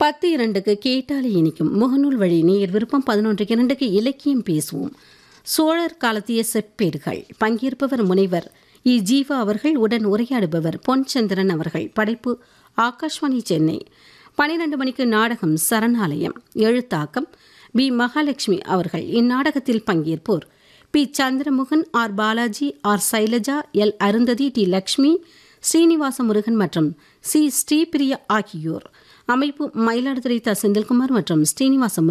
பத்து இரண்டுக்கு கேட்டாலே இனிக்கும் முகநூல் வழி நேர் விருப்பம் பதினொன்று இரண்டுக்கு இலக்கியம் பேசுவோம் சோழர் காலத்திய செப்பேடுகள் பங்கேற்பவர் முனைவர் இ ஜீவா அவர்கள் உடன் உரையாடுபவர் பொன்சந்திரன் அவர்கள் படைப்பு ஆகாஷ்வாணி சென்னை பனிரெண்டு மணிக்கு நாடகம் சரணாலயம் எழுத்தாக்கம் பி மகாலட்சுமி அவர்கள் இந்நாடகத்தில் பங்கேற்போர் P Chandramugan R Balaji R Shailaja L Arundhati T Lakshmi Srinivasa Murugan மற்றும் சி ஸ்ரீபிரியா ஆகியோர் அமைப்பு மயிலாடுதுறை த செந்தில்குமார் மற்றும் ஸ்ரீனிவாச